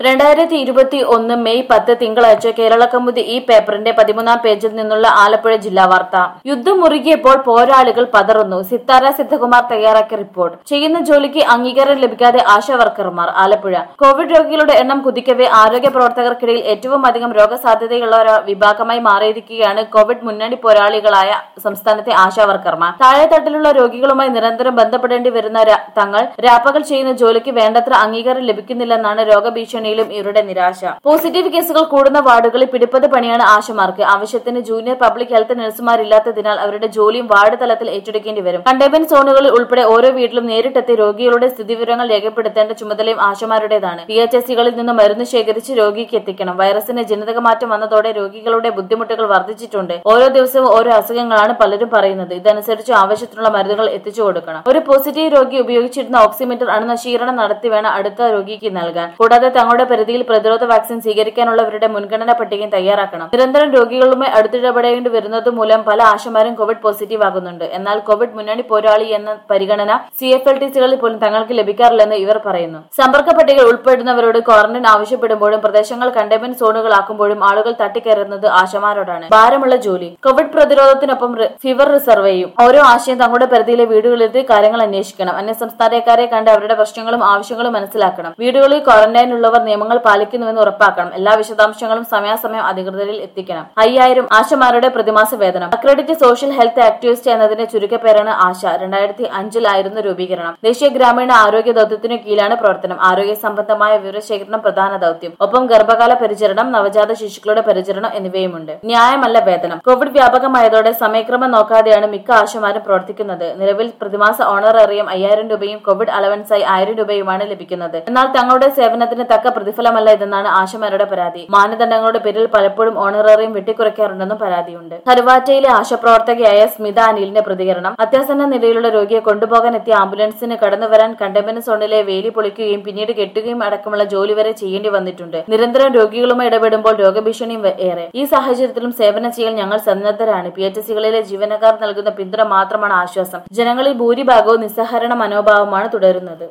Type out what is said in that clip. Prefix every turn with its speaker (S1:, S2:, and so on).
S1: രണ്ടായിരത്തി ഇരുപത്തി ഒന്ന് മെയ് പത്ത് തിങ്കളാഴ്ച കേരളകൗമുദി ഈ പേപ്പറിന്റെ പതിമൂന്നാം പേജിൽ നിന്നുള്ള ആലപ്പുഴ ജില്ലാ വാർത്ത യുദ്ധം മുറുകിയപ്പോൾ പോരാളികൾ പതറുന്നു സിത്താര സിദ്ധകുമാർ തയ്യാറാക്കിയ റിപ്പോർട്ട് ചെയ്യുന്ന ജോലിക്ക് അംഗീകാരം ലഭിക്കാതെ ആശാ വർക്കർമാർ ആലപ്പുഴ കോവിഡ് രോഗികളുടെ എണ്ണം കുതിക്കവേ ആരോഗ്യ പ്രവർത്തകർക്കിടയിൽ ഏറ്റവും അധികം രോഗസാധ്യതയുള്ള ഒരു വിഭാഗമായി മാറിയിരിക്കുകയാണ് കോവിഡ് മുന്നണി പോരാളികളായ സംസ്ഥാനത്തെ ആശാ വർക്കർമാർ താഴെത്തട്ടിലുള്ള രോഗികളുമായി നിരന്തരം ബന്ധപ്പെടേണ്ടി വരുന്ന ര- തങ്ങൾ രാപ്പകൽ ചെയ്യുന്ന ജോലിക്ക് വേണ്ടത്ര അംഗീകാരം ലഭിക്കുന്നില്ലെന്നാണ് രോഗഭീഷണിയിലും ഇവരുടെ നിരാശ പോസിറ്റീവ് കേസുകൾ കൂടുന്ന വാർഡുകളിൽ പിടിപ്പത് പണിയാണ് ആശമാർക്ക് ആവശ്യത്തിന് ജൂനിയർ പബ്ലിക് ഹെൽത്ത് നഴ്സുമാരില്ലാത്തതിനാൽ അവരുടെ ജോലിയും വാർഡ് തലത്തിൽ ഏറ്റെടുക്കേണ്ടി വരും കണ്ടെയ്ൻമെന്റ് സോണുകളിൽ ഉൾപ്പെടെ ഓരോ വീട്ടിലും നേരിട്ടെത്തി രോഗികളുടെ സ്ഥിതിവിവരങ്ങൾ രേഖപ്പെടുത്തേണ്ട ചുമതലയും ആശമാരുടേതാണ് പി എച്ച് എസ് സികളിൽ നിന്ന് മരുന്ന് ശേഖരിച്ച് രോഗിക്ക് എത്തിക്കണം വൈറസിന് ജനിതക മാറ്റം വന്നതോടെ രോഗികളുടെ ബുദ്ധിമുട്ടുകൾ വർദ്ധിച്ചിട്ടുണ്ട് ഓരോ ദിവസവും ഓരോ അസുഖങ്ങളാണ് പലരും പറയുന്നത് ഇതനുസരിച്ച് ആവശ്യത്തിനുള്ള മരുന്നുകൾ എത്തിച്ചു കൊടുക്കണം ഒരു പോസിറ്റീവ് രോഗി ഉപയോഗിച്ചിരുന്ന ഓക്സിമീറ്റർ അണുനശീകരണം നടത്തി വേണം അടുത്ത രോഗിക്ക് നൽകാൻ കൂടാതെ തങ്ങളുടെ പരിധിയിൽ പ്രതിരോധ വാക്സിൻ സ്വീകരിക്കാനുള്ളവരുടെ മുൻഗണനാ പട്ടികയും തയ്യാറാക്കണം നിരന്തരം രോഗികളുമായി അടുത്തിടപെടേണ്ടി വരുന്നത് മൂലം പല ആശമാരും കോവിഡ് പോസിറ്റീവ് ആകുന്നുണ്ട് എന്നാൽ കോവിഡ് മുന്നണി പോരാളി എന്ന പരിഗണന സി എഫ് എൽ ടി സികളിൽ പോലും തങ്ങൾക്ക് ലഭിക്കാറില്ലെന്ന് ഇവർ പറയുന്നു സമ്പർക്ക പട്ടികയിൽ ഉൾപ്പെടുന്നവരോട് ക്വാറന്റൈൻ ആവശ്യപ്പെടുമ്പോഴും പ്രദേശങ്ങൾ കണ്ടെയ്ൻമെന്റ് സോണുകളാക്കുമ്പോഴും ആളുകൾ തട്ടിക്കയറുന്നത് ആശമാരോടാണ് ഭാരമുള്ള ജോലി കോവിഡ് പ്രതിരോധത്തിനൊപ്പം റി- ഫീവർ റിസർവേയും ഓരോ ആശയം തങ്ങളുടെ പരിധിയിലെ വീടുകളിലെത്തി കാര്യങ്ങൾ അന്വേഷിക്കണം അന്യസംസ്ഥാനക്കാരെ കണ്ട് അവരുടെ പ്രശ്നങ്ങളും ആവശ്യങ്ങളും മനസ്സിലാക്കണം വീടുകളിൽ ക്വാറന്റൈനിലുള്ളവർ നിയമങ്ങൾ പാലിക്കുന്നുവെന്ന് ഉറപ്പാക്കണം എല്ലാ വിശദാംശങ്ങളും സമയാസമയം അധികൃതരിൽ എത്തിക്കണം അയ്യായിരം ആശമാരുടെ പ്രതിമാസ വേതനം അക്രഡിറ്റ് സോഷ്യൽ ഹെൽത്ത് ആക്ടിവിസ്റ്റ് എന്നതിന്റെ ചുരുക്കപ്പേരാണ് ആശ രണ്ടായിരത്തി അഞ്ചിലായിരുന്നു രൂപീകരണം ദേശീയ ഗ്രാമീണ ആരോഗ്യ ദൌത്യത്തിനു കീഴിലാണ് പ്രവർത്തനം ആരോഗ്യ സംബന്ധമായ വിവരശേഖരണം പ്രധാന ദൌത്യം ഒപ്പം ഗർഭകാല പരിചരണം നവജാത ശിശുക്കളുടെ പരിചരണം എന്നിവയുമുണ്ട് ന്യായമല്ല വേതനം കോവിഡ് വ്യാപകമായതോടെ സമയക്രമം നോക്കാതെയാണ് മിക്ക ആശമാരും പ്രവർത്തിക്കുന്നത് നിലവിൽ പ്രതിമാസ ഓണറേറിയം അയ്യായിരം രൂപയും കോവിഡ് അലവൻസായി ആയിരം രൂപയുമാണ് ലഭിക്കുന്നത് എന്നാൽ തങ്ങളുടെ സേവനത്തിന് തക്ക പ്രതിഫലമല്ല ഇതെന്നാണ് ആശമാരുടെ പരാതി മാനദണ്ഡങ്ങളുടെ പേരിൽ പലപ്പോഴും ഓണറേറിയം വെട്ടിക്കുറയ്ക്കാറുണ്ടെന്നും പരാതിയുണ്ട് കരുവാറ്റയിലെ ആശാപ്രവർത്തകയായ സ്മിത അനിലിന്റെ പ്രതികരണം അത്യാസന്ന നിലയിലുള്ള രോഗിയെ കൊണ്ടുപോകാൻ എത്തിയ ആംബുലൻസിന് കടന്നുവരാൻ കണ്ടെയ്ൻമെന്റ് സോണിലെ വേലി പൊളിക്കുകയും പിന്നീട് കെട്ടുകയും അടക്കമുള്ള ജോലി വരെ ചെയ്യേണ്ടി വന്നിട്ടുണ്ട് നിരന്തരം രോഗികളുമായി ഇടപെടുമ്പോൾ രോഗഭീഷണിയും വ- ഏറെ ഈ സാഹചര്യത്തിലും സേവനം ചെയ്യാൻ ഞങ്ങൾ സന്നദ്ധരാണ് പി എച്ച് സികളിലെ ജീവനക്കാർ നൽകുന്ന പിന്തുണ മാത്രമാണ് ആശ്വാസം ജനങ്ങളിൽ ഭൂരിഭാഗവും നിസ്സഹരണ മനോഭാവമാണ് തുടരുന്നത്